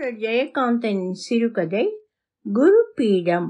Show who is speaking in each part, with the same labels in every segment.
Speaker 1: எழுத்தாளர் ஜெயகாந்தன் சிறுகதை குரு பீடம்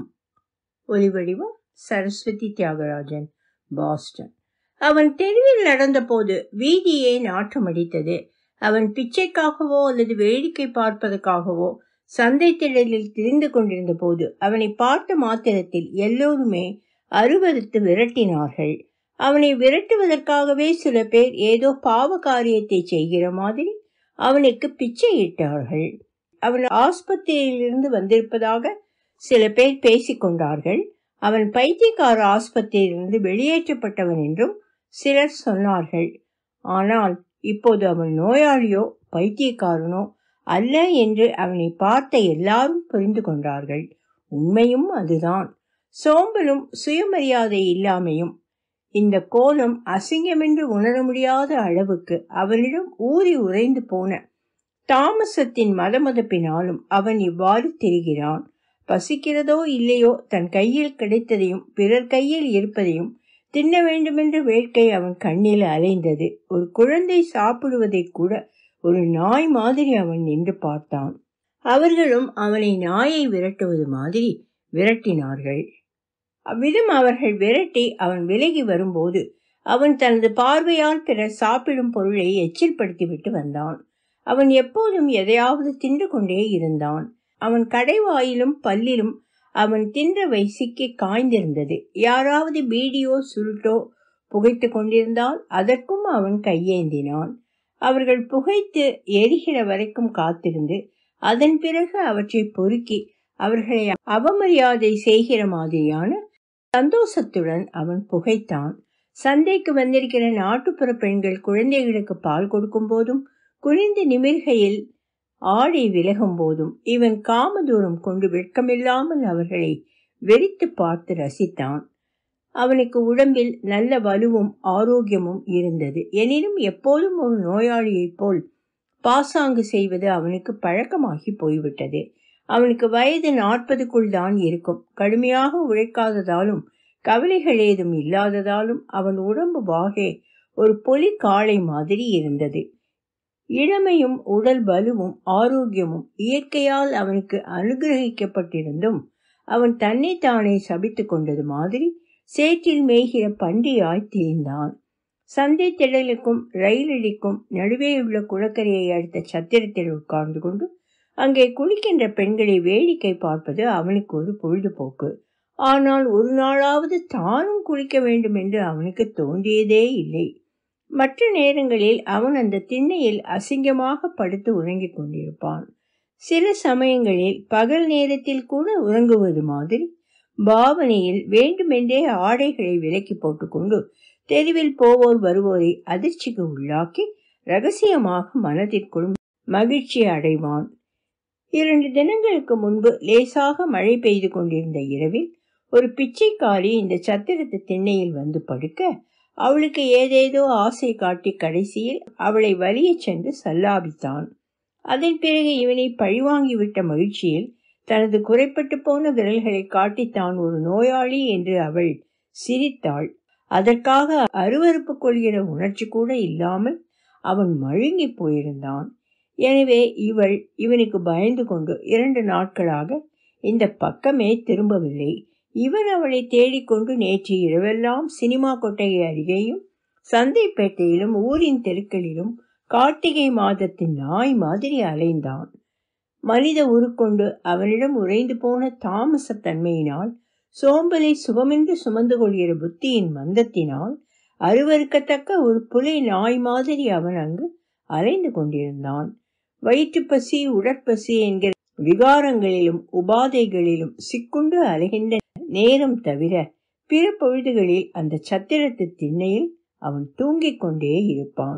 Speaker 1: ஒலிவடிவம் சரஸ்வதி தியாகராஜன் பாஸ்டன் அவன் தெருவில் நடந்தபோது வீதியே நாற்றமடித்தது அவன் பிச்சைக்காகவோ அல்லது வேடிக்கை பார்ப்பதற்காகவோ சந்தை திடலில் திரிந்து கொண்டிருந்த போது அவனை பார்த்த மாத்திரத்தில் எல்லோருமே அருவருத்து விரட்டினார்கள் அவனை விரட்டுவதற்காகவே சில பேர் ஏதோ பாவ காரியத்தை செய்கிற மாதிரி அவனுக்கு பிச்சையிட்டார்கள் அவன் ஆஸ்பத்திரியிலிருந்து வந்திருப்பதாக சில பேர் பேசிக்கொண்டார்கள் அவன் பைத்தியக்கார ஆஸ்பத்திரியிலிருந்து வெளியேற்றப்பட்டவன் என்றும் சிலர் சொன்னார்கள் ஆனால் இப்போது அவன் நோயாளியோ பைத்தியக்காரனோ அல்ல என்று அவனை பார்த்த எல்லாரும் புரிந்து கொண்டார்கள் உண்மையும் அதுதான் சோம்பலும் சுயமரியாதை இல்லாமையும் இந்த கோலம் அசிங்கமென்று உணர முடியாத அளவுக்கு அவனிடம் ஊறி உறைந்து போன தாமசத்தின் மதமதப்பினாலும் அவன் இவ்வாறு தெரிகிறான் பசிக்கிறதோ இல்லையோ தன் கையில் கிடைத்ததையும் பிறர் கையில் இருப்பதையும் தின்ன வேண்டுமென்ற வேட்கை அவன் கண்ணில் அலைந்தது ஒரு குழந்தை சாப்பிடுவதை கூட ஒரு நாய் மாதிரி அவன் நின்று பார்த்தான் அவர்களும் அவனை நாயை விரட்டுவது மாதிரி விரட்டினார்கள் அவ்விதம் அவர்கள் விரட்டி அவன் விலகி வரும்போது அவன் தனது பார்வையால் பிறர் சாப்பிடும் பொருளை எச்சில்படுத்திவிட்டு வந்தான் அவன் எப்போதும் எதையாவது தின்று கொண்டே இருந்தான் அவன் கடைவாயிலும் பல்லிலும் அவன் தின்றவை சிக்கி காய்ந்திருந்தது யாராவது பீடியோ சுருட்டோ புகைத்து கொண்டிருந்தால் அதற்கும் அவன் கையேந்தினான் அவர்கள் புகைத்து எரிகிற வரைக்கும் காத்திருந்து அதன் பிறகு அவற்றை பொறுக்கி அவர்களை அவமரியாதை செய்கிற மாதிரியான சந்தோஷத்துடன் அவன் புகைத்தான் சந்தைக்கு வந்திருக்கிற நாட்டுப்புற பெண்கள் குழந்தைகளுக்கு பால் கொடுக்கும் போதும் குனிந்து நிமிர்கையில் ஆடை விலகும் போதும் இவன் காமதூரம் கொண்டு வெட்கமில்லாமல் அவர்களை வெறித்து பார்த்து ரசித்தான் அவனுக்கு உடம்பில் நல்ல வலுவும் ஆரோக்கியமும் இருந்தது எனினும் எப்போதும் ஒரு நோயாளியைப் போல் பாசாங்கு செய்வது அவனுக்கு பழக்கமாகி போய்விட்டது அவனுக்கு வயது நாற்பதுக்குள் தான் இருக்கும் கடுமையாக உழைக்காததாலும் கவலைகள் ஏதும் இல்லாததாலும் அவன் உடம்பு வாகே ஒரு பொலி காளை மாதிரி இருந்தது இளமையும் உடல் பலுவும் ஆரோக்கியமும் இயற்கையால் அவனுக்கு அனுகிரகிக்கப்பட்டிருந்தும் அவன் தன்னைத்தானே சபித்து கொண்டது மாதிரி சேற்றில் மேய்கிற பன்றியாய் திரிந்தான் சந்தை திடலுக்கும் ரயிலடிக்கும் நடுவேயுள்ள குளக்கரையை அடுத்த சத்திரத்தில் உட்கார்ந்து கொண்டு அங்கே குளிக்கின்ற பெண்களை வேடிக்கை பார்ப்பது அவனுக்கு ஒரு பொழுதுபோக்கு ஆனால் ஒரு நாளாவது தானும் குளிக்க வேண்டும் என்று அவனுக்கு தோன்றியதே இல்லை மற்ற நேரங்களில் அவன் அந்த திண்ணையில் அசிங்கமாக படுத்து உறங்கிக் கொண்டிருப்பான் சில சமயங்களில் பகல் நேரத்தில் கூட உறங்குவது மாதிரி பாவனையில் வேண்டுமென்றே ஆடைகளை விலக்கி போட்டுக்கொண்டு தெருவில் போவோர் வருவோரை அதிர்ச்சிக்கு உள்ளாக்கி ரகசியமாக மனதிற்குள் மகிழ்ச்சி அடைவான் இரண்டு தினங்களுக்கு முன்பு லேசாக மழை பெய்து கொண்டிருந்த இரவில் ஒரு பிச்சைக்காரி இந்த சத்திரத்து திண்ணையில் வந்து படுக்க அவளுக்கு ஏதேதோ ஆசை காட்டி கடைசியில் அவளை வலிய சென்று சல்லாபித்தான் அதன் பிறகு இவனை பழிவாங்கிவிட்ட மகிழ்ச்சியில் தனது குறைப்பட்டு போன விரல்களை காட்டி தான் ஒரு நோயாளி என்று அவள் சிரித்தாள் அதற்காக அருவறுப்பு கொள்கிற உணர்ச்சி கூட இல்லாமல் அவன் மழுங்கி போயிருந்தான் எனவே இவள் இவனுக்கு பயந்து கொண்டு இரண்டு நாட்களாக இந்த பக்கமே திரும்பவில்லை இவன் அவளை தேடிக்கொண்டு நேற்று இரவெல்லாம் சினிமா கொட்டகை அருகேயும் சந்தைப்பேட்டையிலும் ஊரின் தெருக்களிலும் கார்த்திகை மாதத்தின் நாய் மாதிரி அலைந்தான் மனித உருக்கொண்டு அவனிடம் உறைந்து போன தாமச தன்மையினால் சோம்பலை சுகமென்று சுமந்து கொள்கிற புத்தியின் மந்தத்தினால் அருவறுக்கத்தக்க ஒரு புலை நாய் மாதிரி அவன் அங்கு அலைந்து கொண்டிருந்தான் வயிற்றுப்பசி உடற்பசி என்கிற விகாரங்களிலும் உபாதைகளிலும் சிக்குண்டு அலைகின்ற நேரம் தவிர பிற பொழுதுகளில் அந்த சத்திரத்து திண்ணையில் அவன் தூங்கிக் கொண்டே இருப்பான்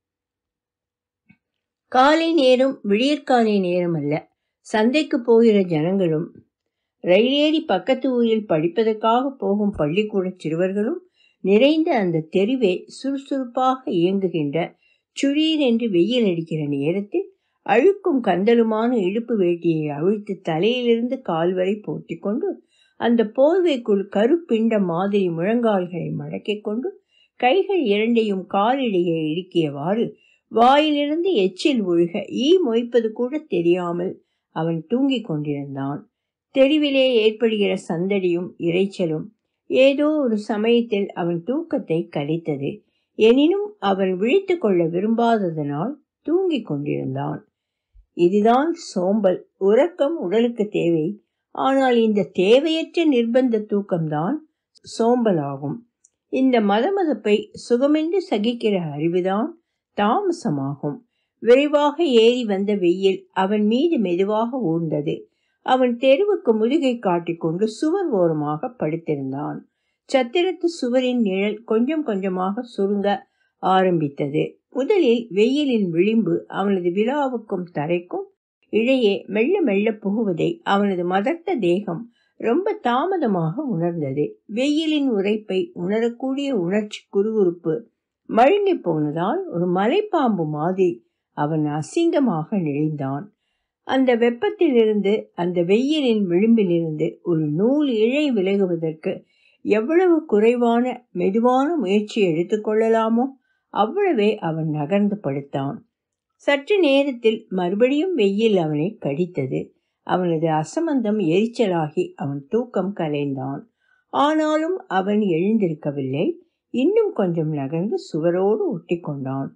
Speaker 1: காலை நேரம் விடியற்காலை நேரம் அல்ல சந்தைக்கு போகிற ஜனங்களும் ரயிலேறி பக்கத்து ஊரில் படிப்பதற்காக போகும் பள்ளிக்கூட சிறுவர்களும் நிறைந்த அந்த தெருவே சுறுசுறுப்பாக இயங்குகின்ற சுழீர் என்று வெயில் அடிக்கிற நேரத்தில் அழுக்கும் கந்தலுமான இடுப்பு வேட்டியை அவிழ்த்து தலையிலிருந்து கால் வரை போர்த்தி கொண்டு அந்த போர்வைக்குள் கருப்பிண்ட மாதிரி முழங்கால்களை மடக்கிக் கொண்டு கைகள் இரண்டையும் காலிடையே இடுக்கியவாறு வாயிலிருந்து எச்சில் ஒழுக ஈ மொய்ப்பது கூட தெரியாமல் அவன் தூங்கிக் கொண்டிருந்தான் தெருவிலே ஏற்படுகிற சந்தடியும் இரைச்சலும் ஏதோ ஒரு சமயத்தில் அவன் தூக்கத்தை கலைத்தது எனினும் அவன் விழித்து கொள்ள விரும்பாததனால் தூங்கிக் கொண்டிருந்தான் இதுதான் சோம்பல் உறக்கம் உடலுக்கு தேவை ஆனால் இந்த தேவையற்ற நிர்பந்த தூக்கம்தான் சோம்பலாகும் இந்த மதமதப்பை சுகமென்று சகிக்கிற அறிவுதான் தாமசமாகும் விரைவாக ஏறி வந்த வெயில் அவன் மீது மெதுவாக ஊர்ந்தது அவன் தெருவுக்கு முதுகை காட்டிக்கொண்டு சுவர் ஓரமாக படுத்திருந்தான் சத்திரத்து சுவரின் நிழல் கொஞ்சம் கொஞ்சமாக சுருங்க ஆரம்பித்தது முதலில் வெயிலின் விளிம்பு அவனது விழாவுக்கும் தரைக்கும் இடையே மெல்ல மெல்ல புகுவதை அவனது மதர்த்த தேகம் ரொம்ப தாமதமாக உணர்ந்தது வெயிலின் உரைப்பை உணரக்கூடிய உணர்ச்சி குறுகுறுப்பு மழுங்கி போனதால் ஒரு மலைப்பாம்பு மாதிரி அவன் அசிங்கமாக நெளிந்தான் அந்த வெப்பத்திலிருந்து அந்த வெயிலின் விளிம்பிலிருந்து ஒரு நூல் இழை விலகுவதற்கு எவ்வளவு குறைவான மெதுவான முயற்சி எடுத்துக்கொள்ளலாமோ அவ்வளவே அவன் நகர்ந்து படுத்தான் சற்று நேரத்தில் மறுபடியும் வெயில் அவனை கடித்தது அவனது அசமந்தம் எரிச்சலாகி அவன் தூக்கம் கலைந்தான் ஆனாலும் அவன் எழுந்திருக்கவில்லை இன்னும் கொஞ்சம் நகர்ந்து சுவரோடு ஒட்டி கொண்டான்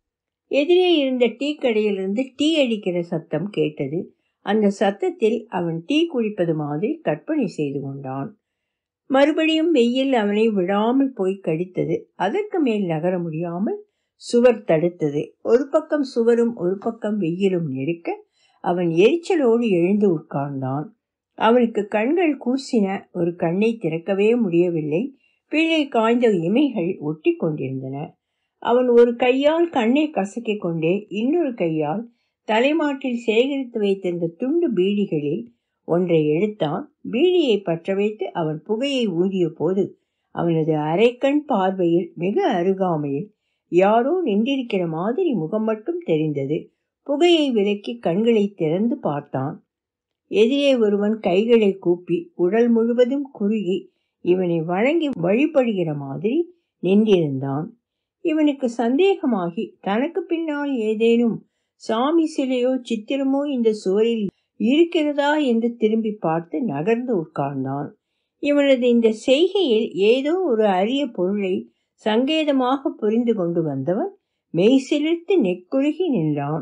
Speaker 1: எதிரே இருந்த டீ கடையிலிருந்து டீ அடிக்கிற சத்தம் கேட்டது அந்த சத்தத்தில் அவன் டீ குடிப்பது மாதிரி கற்பனை செய்து கொண்டான் மறுபடியும் வெயில் அவனை விடாமல் போய் கடித்தது அதற்கு மேல் நகர முடியாமல் சுவர் தடுத்தது ஒரு பக்கம் சுவரும் ஒரு பக்கம் வெயிலும் நெருக்க அவன் எரிச்சலோடு எழுந்து உட்கார்ந்தான் அவனுக்கு கண்கள் கூசின ஒரு கண்ணை திறக்கவே முடியவில்லை கீழே காய்ந்த இமைகள் ஒட்டி கொண்டிருந்தன அவன் ஒரு கையால் கண்ணை கசக்கிக் கொண்டே இன்னொரு கையால் தலைமாட்டில் சேகரித்து வைத்திருந்த துண்டு பீடிகளில் ஒன்றை எடுத்தான் பீடியை பற்ற வைத்து அவன் புகையை ஊதிய போது அவனது அரைக்கண் பார்வையில் மிக அருகாமையில் யாரோ நின்றிருக்கிற மாதிரி முகம் மட்டும் தெரிந்தது புகையை விலக்கி கண்களை திறந்து பார்த்தான் எதிரே ஒருவன் கைகளை கூப்பி உடல் முழுவதும் குறுகி இவனை வழங்கி வழிபடுகிற மாதிரி நின்றிருந்தான் இவனுக்கு சந்தேகமாகி தனக்கு பின்னால் ஏதேனும் சாமி சிலையோ சித்திரமோ இந்த சுவரில் இருக்கிறதா என்று திரும்பி பார்த்து நகர்ந்து உட்கார்ந்தான் இவனது இந்த செய்கையில் ஏதோ ஒரு அரிய பொருளை சங்கேதமாக புரிந்து கொண்டு வந்தவன் மெய் சிலிர்த்து நெக்குருகி நின்றான்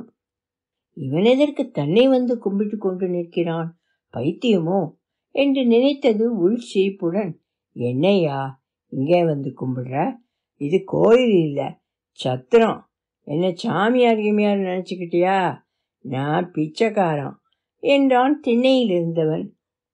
Speaker 1: இவன் எதற்கு தன்னை வந்து கும்பிட்டு கொண்டு நிற்கிறான் பைத்தியமோ என்று நினைத்தது உள் சிரிப்புடன் என்னையா இங்கே வந்து கும்பிடுற இது கோயில் இல்லை சத்திரம் என்ன சாமியார் கிமியார் நினச்சிக்கிட்டியா நான் பிச்சைக்காரன் என்றான் திண்ணையில் இருந்தவன்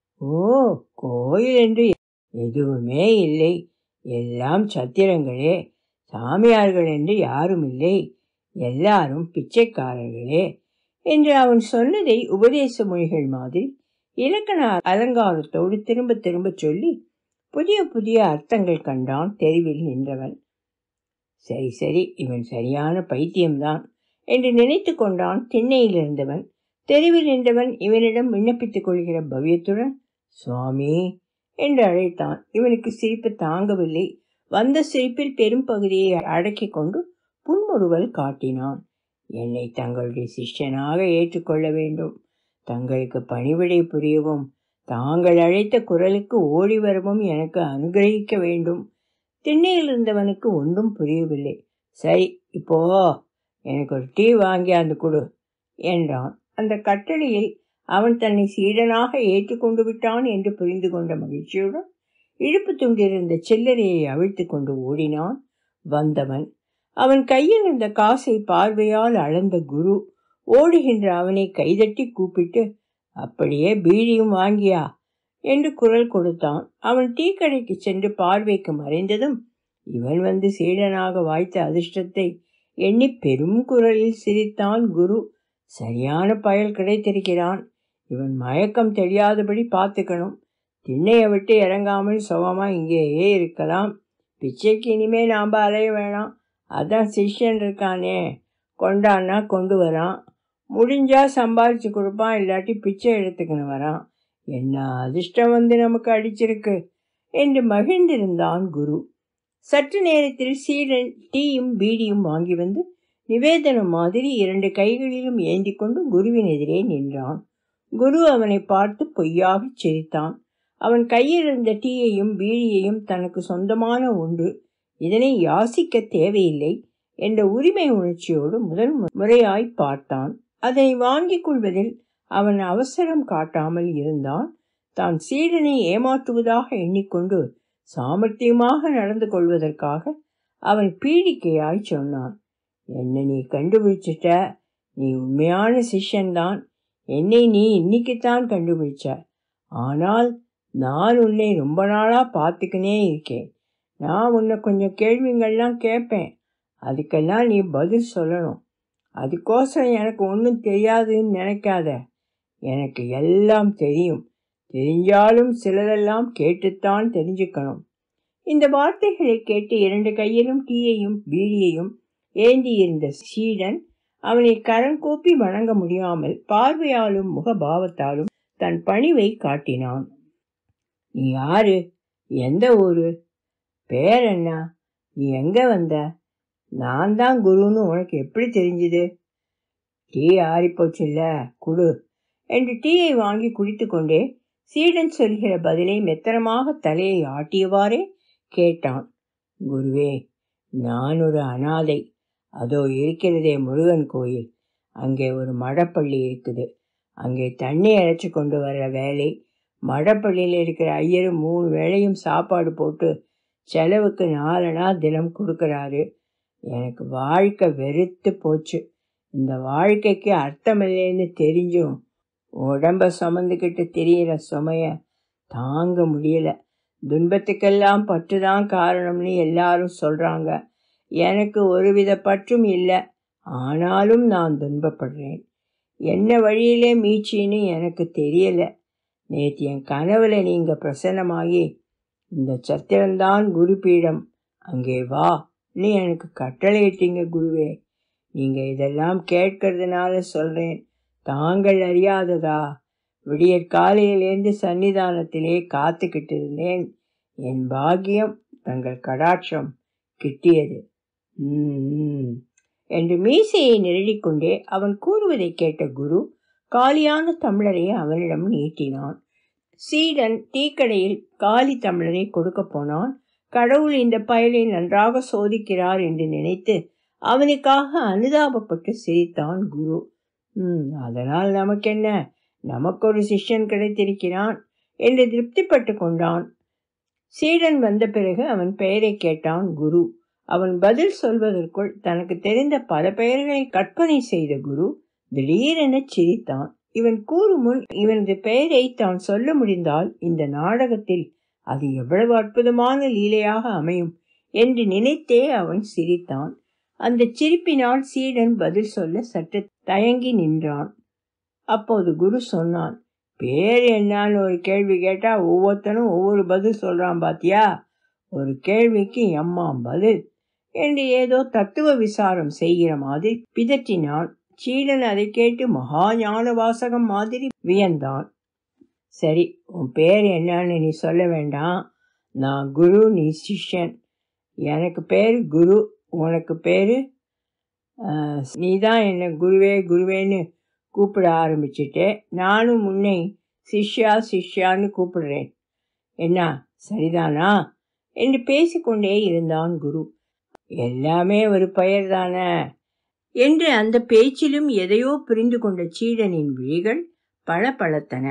Speaker 1: ஓ கோயில் என்று எதுவுமே இல்லை எல்லாம் சத்திரங்களே சாமியார்கள் என்று யாரும் இல்லை எல்லாரும் பிச்சைக்காரர்களே என்று அவன் சொன்னதை உபதேச மொழிகள் மாதிரி இலக்கண அலங்காரத்தோடு திரும்ப திரும்ப சொல்லி புதிய புதிய அர்த்தங்கள் கண்டான் தெருவில் நின்றவன் சரி சரி இவன் சரியான பைத்தியம்தான் என்று நினைத்து கொண்டான் திண்ணையில் இருந்தவன் தெருவில் நின்றவன் இவனிடம் விண்ணப்பித்துக் கொள்கிற பவ்யத்துடன் சுவாமி என்று அழைத்தான் இவனுக்கு சிரிப்பு தாங்கவில்லை வந்த சிரிப்பில் பெரும் பகுதியை அடக்கிக் கொண்டு புன்முறுவல் காட்டினான் என்னை தங்களுடைய சிஷ்யனாக ஏற்றுக்கொள்ள வேண்டும் தங்களுக்கு பணிவிடை புரியவும் தாங்கள் அழைத்த குரலுக்கு ஓடி வரவும் எனக்கு அனுகிரகிக்க வேண்டும் திண்ணையில் இருந்தவனுக்கு ஒன்றும் புரியவில்லை சரி இப்போ எனக்கு ஒரு டீ வாங்கி அந்த கொடு என்றான் அந்த கட்டளையில் அவன் தன்னை சீடனாக ஏற்றுக்கொண்டு விட்டான் என்று புரிந்து கொண்ட மகிழ்ச்சியுடன் இழுப்பு துண்டிருந்த சில்லறையை அவிழ்த்து கொண்டு ஓடினான் வந்தவன் அவன் கையில் இருந்த காசை பார்வையால் அளந்த குரு ஓடுகின்ற அவனை கைதட்டி கூப்பிட்டு அப்படியே பீடியும் வாங்கியா என்று குரல் கொடுத்தான் அவன் டீ கடைக்கு சென்று பார்வைக்கு மறைந்ததும் இவன் வந்து சீடனாக வாய்த்த அதிர்ஷ்டத்தை எண்ணி பெரும் குரலில் சிரித்தான் குரு சரியான பயல் கிடைத்திருக்கிறான் இவன் மயக்கம் தெரியாதபடி பார்த்துக்கணும் திண்ணையை விட்டு இறங்காமல் சுகமா இங்கேயே இருக்கலாம் பிச்சைக்கு இனிமே நாம் அலைய வேணாம் அதான் சிஷ்யன் இருக்கானே கொண்டான்னா கொண்டு வரான் முடிஞ்சா சம்பாதிச்சு கொடுப்பான் இல்லாட்டி பிச்சை எடுத்துக்கின்னு வரான் என்ன அதிர்ஷ்டம் வந்து நமக்கு அடிச்சிருக்கு என்று மகிழ்ந்திருந்தான் குரு சற்று நேரத்தில் சீடன் டீயும் பீடியும் வாங்கி வந்து நிவேதனம் மாதிரி இரண்டு கைகளிலும் ஏந்தி கொண்டு குருவின் எதிரே நின்றான் குரு அவனை பார்த்து பொய்யாகச் சிரித்தான் அவன் கையில் இருந்த டீயையும் பீடியையும் தனக்கு சொந்தமான ஒன்று இதனை யாசிக்க தேவையில்லை என்ற உரிமை உணர்ச்சியோடு முதல் முறையாய் பார்த்தான் அதை வாங்கிக் கொள்வதில் அவன் அவசரம் காட்டாமல் இருந்தான் தான் சீடனை ஏமாற்றுவதாக எண்ணிக்கொண்டு சாமர்த்தியமாக நடந்து கொள்வதற்காக அவன் பீடிக்கையாய் சொன்னான் என்ன நீ கண்டுபிடிச்சிட்ட நீ உண்மையான சிஷ்யன்தான் என்னை நீ இன்னைக்குத்தான் கண்டுபிடிச்ச ஆனால் நான் உன்னை ரொம்ப நாளாக பார்த்துக்கினே இருக்கேன் நான் உன்னை கொஞ்சம் கேள்விங்கள்லாம் கேட்பேன் அதுக்கெல்லாம் நீ பதில் சொல்லணும் அதுக்கோசரம் எனக்கு ஒன்றும் தெரியாதுன்னு நினைக்காத எனக்கு எல்லாம் தெரியும் தெரிஞ்சாலும் சிலதெல்லாம் கேட்டுத்தான் தெரிஞ்சுக்கணும் இந்த வார்த்தைகளை கேட்டு இரண்டு கையிலும் டீயையும் பீடியையும் ஏந்தி இருந்த சீடன் அவனை கரம் கூப்பி வணங்க முடியாமல் பார்வையாலும் முகபாவத்தாலும் தன் பணிவை காட்டினான் நீ யாரு எந்த ஊரு பேர் என்ன நீ எங்க வந்த நான் தான் குருன்னு உனக்கு எப்படி தெரிஞ்சுது டீ ஆறிப்போச்சுல்ல குடு என்று டீயை வாங்கி குடித்து கொண்டே சீடன் சொல்கிற பதிலை மெத்தனமாக தலையை ஆட்டியவாறே கேட்டான் குருவே நான் ஒரு அனாதை அதோ இருக்கிறதே முருகன் கோயில் அங்கே ஒரு மடப்பள்ளி இருக்குது அங்கே தண்ணி அரைச்சி கொண்டு வர்ற வேலை மடப்பள்ளியில் இருக்கிற ஐயரும் மூணு வேளையும் சாப்பாடு போட்டு செலவுக்கு நாலனா தினம் கொடுக்குறாரு எனக்கு வாழ்க்கை வெறுத்து போச்சு இந்த வாழ்க்கைக்கு அர்த்தமில்லைன்னு தெரிஞ்சும் உடம்ப சுமந்துக்கிட்டு தெரியிற சுமைய தாங்க முடியல துன்பத்துக்கெல்லாம் பற்று தான் காரணம்னு எல்லாரும் சொல்கிறாங்க எனக்கு ஒருவித பற்றும் இல்லை ஆனாலும் நான் துன்பப்படுறேன் என்ன வழியிலே மீச்சின்னு எனக்கு தெரியல நேற்று என் கனவுல நீங்கள் பிரசன்னமாகி இந்த சத்திரம்தான் குருபீடம் அங்கே வா நீ எனக்கு கட்டளையிட்டீங்க குருவே நீங்கள் இதெல்லாம் கேட்கறதுனால சொல்கிறேன் தாங்கள் அறியாததா விடியற் காலையிலேருந்து சன்னிதானத்திலே காத்துக்கிட்டு இருந்தேன் என் பாக்கியம் தங்கள் கடாட்சம் கிட்டியது ம் என்று மீசையை நிரடிக்கொண்டே அவன் கூறுவதை கேட்ட குரு காலியான தமிழரை அவனிடம் நீட்டினான் சீடன் டீக்கடையில் காலி தமிழரை கொடுக்க போனான் கடவுள் இந்த பயலை நன்றாக சோதிக்கிறார் என்று நினைத்து அவனுக்காக அனுதாபப்பட்டு சிரித்தான் குரு ம் அதனால் நமக்கென்ன நமக்கு ஒரு சிஷ்யன் கிடைத்திருக்கிறான் என்று திருப்திப்பட்டு கொண்டான் சீடன் வந்த பிறகு அவன் பெயரை கேட்டான் குரு அவன் பதில் சொல்வதற்குள் தனக்கு தெரிந்த பல பெயர்களை கற்பனை செய்த குரு திடீரென சிரித்தான் இவன் கூறும் முன் இவனது பெயரை தான் சொல்ல முடிந்தால் இந்த நாடகத்தில் அது எவ்வளவு அற்புதமான லீலையாக அமையும் என்று நினைத்தே அவன் சிரித்தான் அந்த சிரிப்பினால் சீடன் பதில் சொல்ல சற்று தயங்கி நின்றான் அப்போது குரு சொன்னான் பேர் என்னான்னு ஒரு கேள்வி கேட்டா ஒவ்வொருத்தனும் ஒவ்வொரு பதில் சொல்றான் பாத்தியா ஒரு கேள்விக்கு எம்மாம் பதில் என்று ஏதோ தத்துவ விசாரம் செய்கிற மாதிரி பிதற்றினான் சீடன் அதை கேட்டு மகா ஞான வாசகம் மாதிரி வியந்தான் சரி உன் பேர் என்னன்னு நீ சொல்ல வேண்டாம் நான் குரு நீ சிஷ்யன் எனக்கு பேர் குரு உனக்கு பேர் நீ தான் என்னை குருவே குருவேன்னு கூப்பிட ஆரம்பிச்சிட்டு நானும் முன்னை சிஷ்யா சிஷ்யான்னு கூப்பிடுறேன் என்ன சரிதானா என்று பேசிக்கொண்டே இருந்தான் குரு எல்லாமே ஒரு பெயர் தானே என்று அந்த பேச்சிலும் எதையோ புரிந்து கொண்ட சீடனின் விழிகள் பளபளத்தன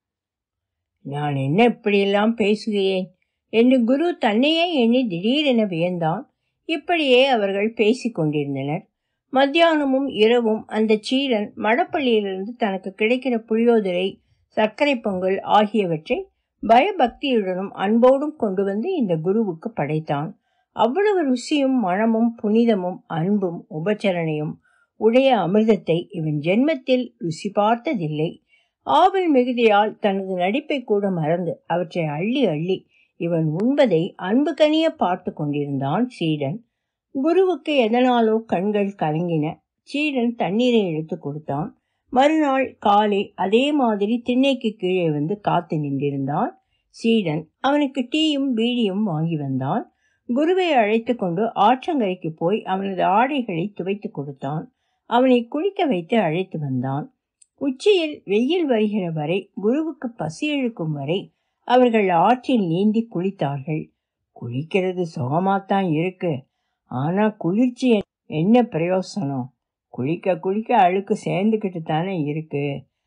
Speaker 1: நான் என்ன இப்படியெல்லாம் பேசுகிறேன் என்று குரு தன்னையே எண்ணி திடீரென வியந்தான் இப்படியே அவர்கள் பேசிக் கொண்டிருந்தனர் மத்தியானமும் இரவும் அந்த சீடன் மடப்பள்ளியிலிருந்து தனக்கு கிடைக்கிற புளியோதரை சர்க்கரை பொங்கல் ஆகியவற்றை பயபக்தியுடனும் அன்போடும் கொண்டு வந்து இந்த குருவுக்கு படைத்தான் அவ்வளவு ருசியும் மனமும் புனிதமும் அன்பும் உபச்சரணையும் உடைய அமிர்தத்தை இவன் ஜென்மத்தில் ருசி பார்த்ததில்லை ஆவல் மிகுதியால் தனது நடிப்பை கூட மறந்து அவற்றை அள்ளி அள்ளி இவன் உண்பதை அன்பு கனிய பார்த்து கொண்டிருந்தான் சீடன் குருவுக்கு எதனாலோ கண்கள் கலங்கின சீடன் தண்ணீரை எடுத்து கொடுத்தான் மறுநாள் காலை அதே மாதிரி திண்ணைக்கு கீழே வந்து காத்து நின்றிருந்தான் சீடன் அவனுக்கு டீயும் பீடியும் வாங்கி வந்தான் குருவை அழைத்து கொண்டு ஆற்றங்கரைக்கு போய் அவனது ஆடைகளை துவைத்து கொடுத்தான் அவனை குளிக்க வைத்து அழைத்து வந்தான் உச்சியில் வெயில் வருகிற வரை குருவுக்கு பசி இழுக்கும் வரை அவர்கள் ஆற்றில் நீந்தி குளித்தார்கள் குளிக்கிறது சுகமாத்தான் இருக்கு ஆனா குளிர்ச்சி என்ன பிரயோசனம் குளிக்க குளிக்க அழுக்கு சேர்ந்துக்கிட்டு தானே இருக்கு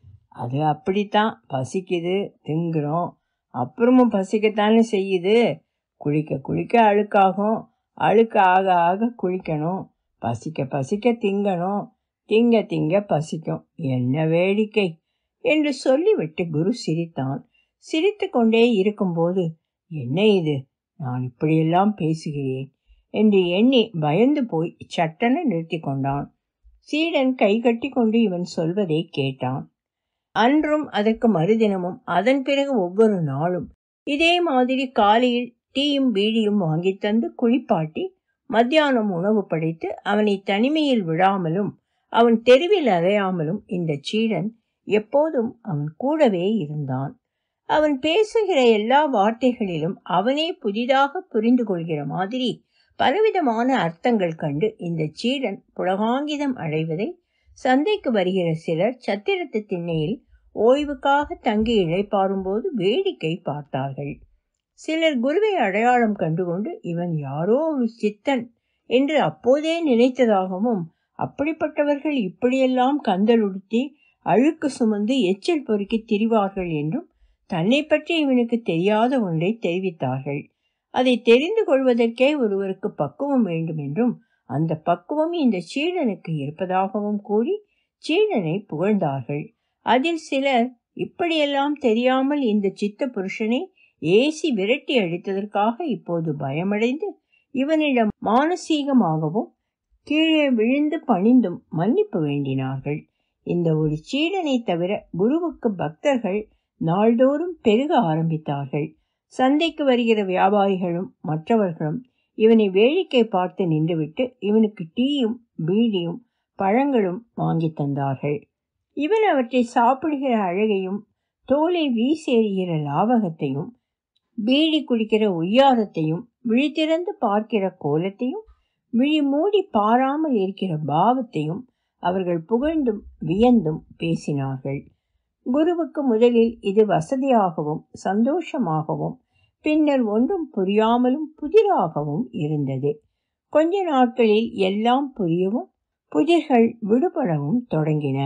Speaker 1: அது அப்படித்தான் பசிக்குது திங்குறோம் அப்புறமும் பசிக்கத்தானே செய்யுது குளிக்க குளிக்க அழுக்காகும் அழுக்கு ஆக ஆக குளிக்கணும் பசிக்க பசிக்க திங்கணும் திங்க திங்க பசிக்கும் என்ன வேடிக்கை என்று சொல்லிவிட்டு குரு சிரித்தான் சிரித்து கொண்டே இருக்கும்போது என்ன இது நான் இப்படியெல்லாம் பேசுகிறேன் என்று எண்ணி பயந்து போய் சட்டென நிறுத்தி கொண்டான் சீடன் கை கட்டி கொண்டு இவன் சொல்வதை கேட்டான் அன்றும் அதற்கு மறுதினமும் அதன் பிறகு ஒவ்வொரு நாளும் இதே மாதிரி காலையில் டீயும் பீடியும் வாங்கி தந்து குளிப்பாட்டி மத்தியானம் உணவு படைத்து அவனை தனிமையில் விடாமலும் அவன் தெருவில் அலையாமலும் இந்த சீடன் எப்போதும் அவன் கூடவே இருந்தான் அவன் பேசுகிற எல்லா வார்த்தைகளிலும் அவனே புதிதாக புரிந்து கொள்கிற மாதிரி பலவிதமான அர்த்தங்கள் கண்டு இந்த சீடன் புலகாங்கிதம் அடைவதை சந்தைக்கு வருகிற சிலர் சத்திரத்து திண்ணையில் ஓய்வுக்காக தங்கி இழைப்பாரும்போது வேடிக்கை பார்த்தார்கள் சிலர் குருவை அடையாளம் கண்டுகொண்டு இவன் யாரோ ஒரு சித்தன் என்று அப்போதே நினைத்ததாகவும் அப்படிப்பட்டவர்கள் இப்படியெல்லாம் கந்தலுடுத்தி அழுக்கு சுமந்து எச்சில் பொறுக்கி திரிவார்கள் என்றும் தன்னை பற்றி இவனுக்கு தெரியாத ஒன்றை தெரிவித்தார்கள் அதை தெரிந்து கொள்வதற்கே ஒருவருக்கு பக்குவம் வேண்டும் என்றும் அந்த பக்குவம் இந்த சீடனுக்கு இருப்பதாகவும் கூறி சீடனை புகழ்ந்தார்கள் அதில் சிலர் இப்படியெல்லாம் தெரியாமல் இந்த சித்த புருஷனை ஏசி விரட்டி அடித்ததற்காக இப்போது பயமடைந்து இவனிடம் மானசீகமாகவும் கீழே விழுந்து பணிந்தும் மன்னிப்பு வேண்டினார்கள் இந்த ஒரு சீடனை தவிர குருவுக்கு பக்தர்கள் நாள்தோறும் பெருக ஆரம்பித்தார்கள் சந்தைக்கு வருகிற வியாபாரிகளும் மற்றவர்களும் இவனை வேடிக்கை பார்த்து நின்றுவிட்டு இவனுக்கு டீயும் பீடியும் பழங்களும் வாங்கி தந்தார்கள் இவன் அவற்றை சாப்பிடுகிற அழகையும் தோலை வீசி எறிகிற லாவகத்தையும் பீடி குடிக்கிற ஒய்யாரத்தையும் விழித்திறந்து பார்க்கிற கோலத்தையும் விழி மூடி பாராமல் இருக்கிற பாவத்தையும் அவர்கள் புகழ்ந்தும் வியந்தும் பேசினார்கள் குருவுக்கு முதலில் இது வசதியாகவும் சந்தோஷமாகவும் பின்னர் ஒன்றும் புரியாமலும் புதிராகவும் இருந்தது கொஞ்ச நாட்களில் எல்லாம் புரியவும் புதிர்கள் விடுபடவும் தொடங்கின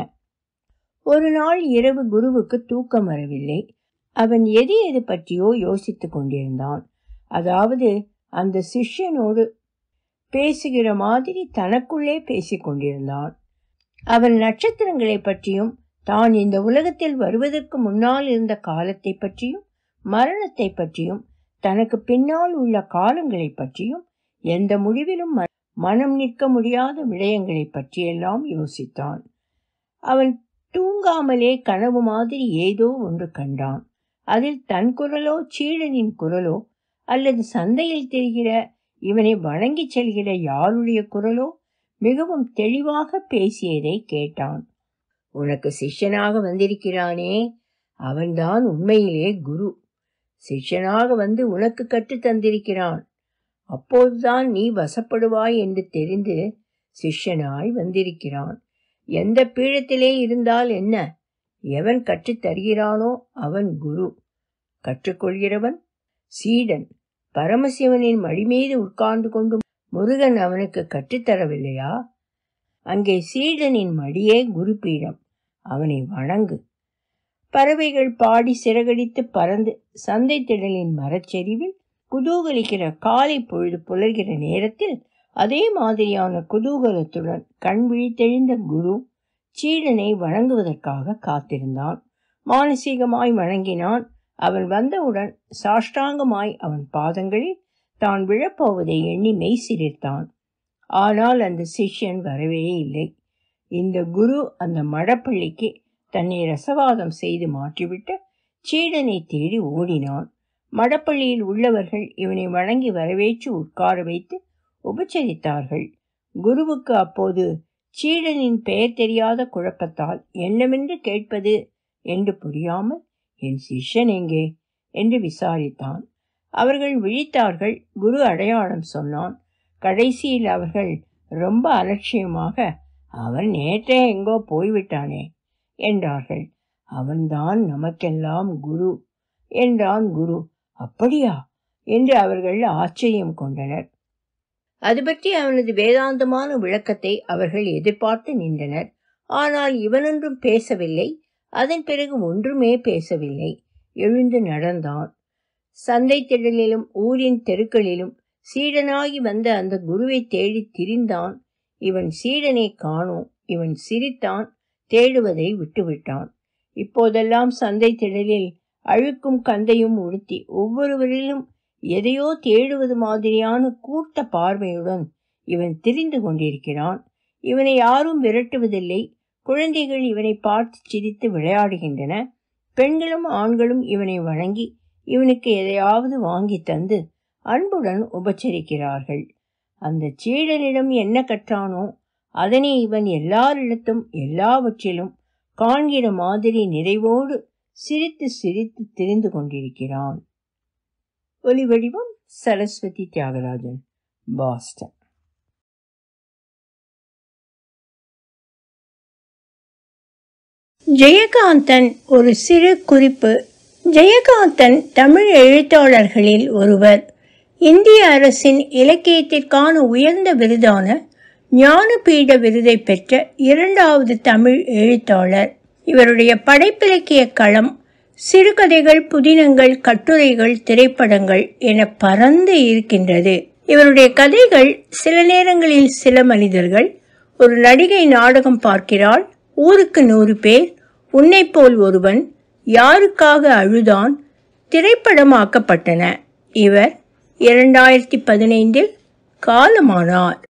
Speaker 1: ஒரு நாள் இரவு குருவுக்கு தூக்கம் வரவில்லை அவன் எது எது பற்றியோ யோசித்துக் கொண்டிருந்தான் அதாவது அந்த சிஷ்யனோடு பேசுகிற மாதிரி தனக்குள்ளே பேசிக் கொண்டிருந்தான் அவன் நட்சத்திரங்களை பற்றியும் தான் இந்த உலகத்தில் வருவதற்கு முன்னால் இருந்த காலத்தை பற்றியும் மரணத்தை பற்றியும் தனக்கு பின்னால் உள்ள காலங்களை பற்றியும் எந்த முடிவிலும் மனம் நிற்க முடியாத விடயங்களை பற்றியெல்லாம் யோசித்தான் அவன் தூங்காமலே கனவு மாதிரி ஏதோ ஒன்று கண்டான் அதில் தன் குரலோ சீடனின் குரலோ அல்லது சந்தையில் தெரிகிற இவனை வணங்கிச் செல்கிற யாருடைய குரலோ மிகவும் தெளிவாக பேசியதை கேட்டான் உனக்கு சிஷ்யனாக வந்திருக்கிறானே அவன்தான் உண்மையிலே குரு சிஷ்யனாக வந்து உனக்கு கற்று தந்திருக்கிறான் அப்போதுதான் நீ வசப்படுவாய் என்று தெரிந்து சிஷ்யனாய் வந்திருக்கிறான் எந்த பீடத்திலே இருந்தால் என்ன எவன் கற்றுத் தருகிறானோ அவன் குரு கற்றுக்கொள்கிறவன் சீடன் பரமசிவனின் மடி மீது உட்கார்ந்து கொண்டு முருகன் அவனுக்கு கற்றுத்தரவில்லையா அங்கே சீடனின் மடியே குருபீடம் அவனை வணங்கு பறவைகள் பாடி சிறகடித்து பறந்து சந்தை திடலின் மரச்செறிவில் குதூகலிக்கிற காலை பொழுது புலர்கிற நேரத்தில் அதே மாதிரியான குதூகலத்துடன் கண் விழித்தெழுந்த குரு சீடனை வணங்குவதற்காக காத்திருந்தான் மானசீகமாய் வணங்கினான் அவன் வந்தவுடன் சாஷ்டாங்கமாய் அவன் பாதங்களில் தான் விழப்போவதை எண்ணி மெய் சிரித்தான் ஆனால் அந்த சிஷ்யன் வரவே இல்லை இந்த குரு அந்த மடப்பள்ளிக்கு தன்னை ரசவாதம் செய்து மாற்றிவிட்டு சீடனை தேடி ஓடினான் மடப்பள்ளியில் உள்ளவர்கள் இவனை வணங்கி வரவேற்று உட்கார வைத்து உபச்சரித்தார்கள் குருவுக்கு அப்போது சீடனின் பெயர் தெரியாத குழப்பத்தால் என்னவென்று கேட்பது என்று புரியாமல் என் சிஷ்யன் எங்கே என்று விசாரித்தான் அவர்கள் விழித்தார்கள் குரு அடையாளம் சொன்னான் கடைசியில் அவர்கள் ரொம்ப அலட்சியமாக அவன் நேற்றே எங்கோ போய்விட்டானே என்றார்கள் அவன்தான் நமக்கெல்லாம் குரு என்றான் குரு அப்படியா என்று அவர்கள் ஆச்சரியம் கொண்டனர் அது பற்றி அவனது வேதாந்தமான விளக்கத்தை அவர்கள் எதிர்பார்த்து நின்றனர் ஆனால் இவனொன்றும் பேசவில்லை அதன் பிறகு ஒன்றுமே பேசவில்லை எழுந்து நடந்தான் சந்தை திடலிலும் ஊரின் தெருக்களிலும் சீடனாகி வந்த அந்த குருவை தேடி திரிந்தான் இவன் சீடனை காணோம் இவன் சிரித்தான் தேடுவதை விட்டுவிட்டான் இப்போதெல்லாம் சந்தை திடலில் அழுக்கும் கந்தையும் உடுத்தி ஒவ்வொருவரிலும் எதையோ தேடுவது மாதிரியான கூட்ட பார்வையுடன் இவன் திரிந்து கொண்டிருக்கிறான் இவனை யாரும் விரட்டுவதில்லை குழந்தைகள் இவனை பார்த்து சிரித்து விளையாடுகின்றன பெண்களும் ஆண்களும் இவனை வணங்கி இவனுக்கு எதையாவது வாங்கி தந்து அன்புடன் உபச்சரிக்கிறார்கள் அந்த சீடனிடம் என்ன கற்றானோ அதனை இவன் எல்லாரிடத்தும் எல்லாவற்றிலும் காண்கிற மாதிரி நிறைவோடு சிரித்து சிரித்து திரிந்து கொண்டிருக்கிறான் ஒலிவடிவம் சரஸ்வதி தியாகராஜன் பாஸ்டன் ஜெயகாந்தன் ஒரு சிறு குறிப்பு ஜெயகாந்தன் தமிழ் எழுத்தாளர்களில் ஒருவர் இந்திய அரசின் இலக்கியத்திற்கான உயர்ந்த விருதான ஞானபீட விருதை பெற்ற இரண்டாவது தமிழ் எழுத்தாளர் இவருடைய படைப்பிலக்கிய களம் சிறுகதைகள் புதினங்கள் கட்டுரைகள் திரைப்படங்கள் என பறந்து இருக்கின்றது இவருடைய கதைகள் சில நேரங்களில் சில மனிதர்கள் ஒரு நடிகை நாடகம் பார்க்கிறாள் ஊருக்கு நூறு பேர் உன்னை போல் ஒருவன் யாருக்காக அழுதான் திரைப்படமாக்கப்பட்டன இவர் இரண்டாயிரத்தி பதினைந்தில் காலமானார்